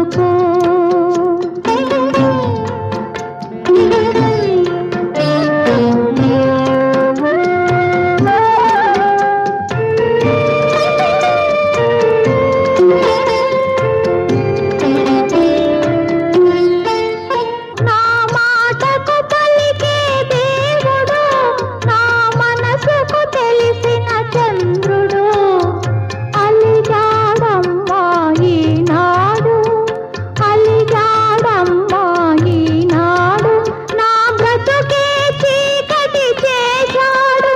వెన్నెలెందుకు నా మాటకు పలికే దేవుడు నా మనసుకు తెలిసిన చంద్రుడు అలిగాడమ్మా ఈనాడు అలిగాడమ్మా ఈనాడు నా బ్రతుకే చీకటి చేశాడు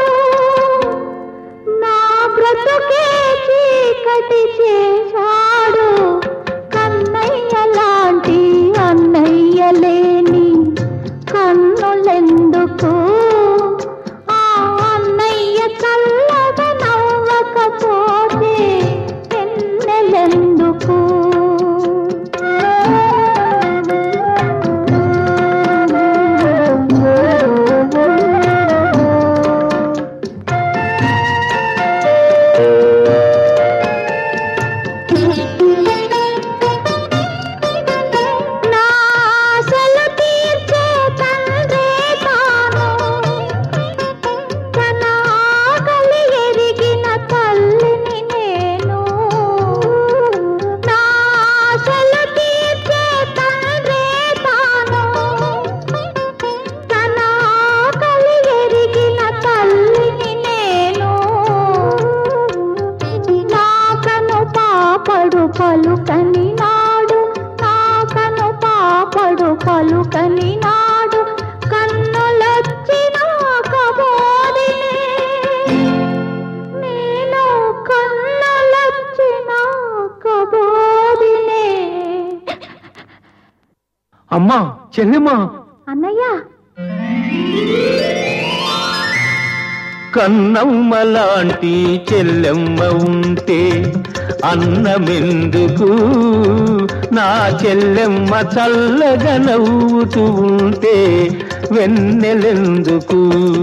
నా బ్రతుకే చీకటి చేశాడు కన్నయ్య లాంటి అన్నయ్య లేని కన్నులెందుకు ఆ అన్నయ్య చల్లగా నవ్వకపోతే ఎన్నెలెందుకు నా ఆశలు తీర్చే తండ్రే తాను తన ఆకలి ఎరిగిన తల్లిని నేను నా ఆశలు తీర్చే తండ్రే తాను తన ఆకలి ఎరిగిన తల్లిని నేను నాకను పాపడు పలుకని నాడు నాకను పాపడు పలుకని నాడు కన్నులొచ్చిన కబోదినే నేను కన్నులొచ్చిన కబోదినే అమ్మా చెల్లెమ్మా అన్నయ్య కన్నమ్మ లాంటి చెల్లెమ్మ ఉంటే అన్నమెందుకు నా చెల్లెమ్మ చల్లగా నవ్వుతూ ఉంటే వెన్నెలెందుకు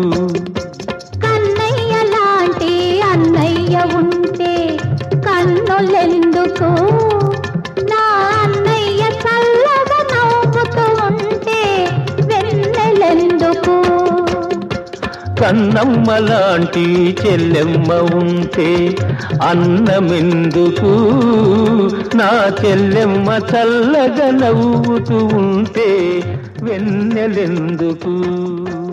కన్నయ్య లాంటి అన్నయ్య ఉంటే కన్నులెందుకు నా అన్నయ్య చల్లగా నవ్వుతూ ఉంటే వెన్నెలెందుకు కన్నమ్మ లాంటి చెల్లెమ్మ ఉంటే అన్నమెందుకు నా చెల్లెమ్మ చల్లగా నవ్వుతూ ఉంటే వెన్నెలెందుకు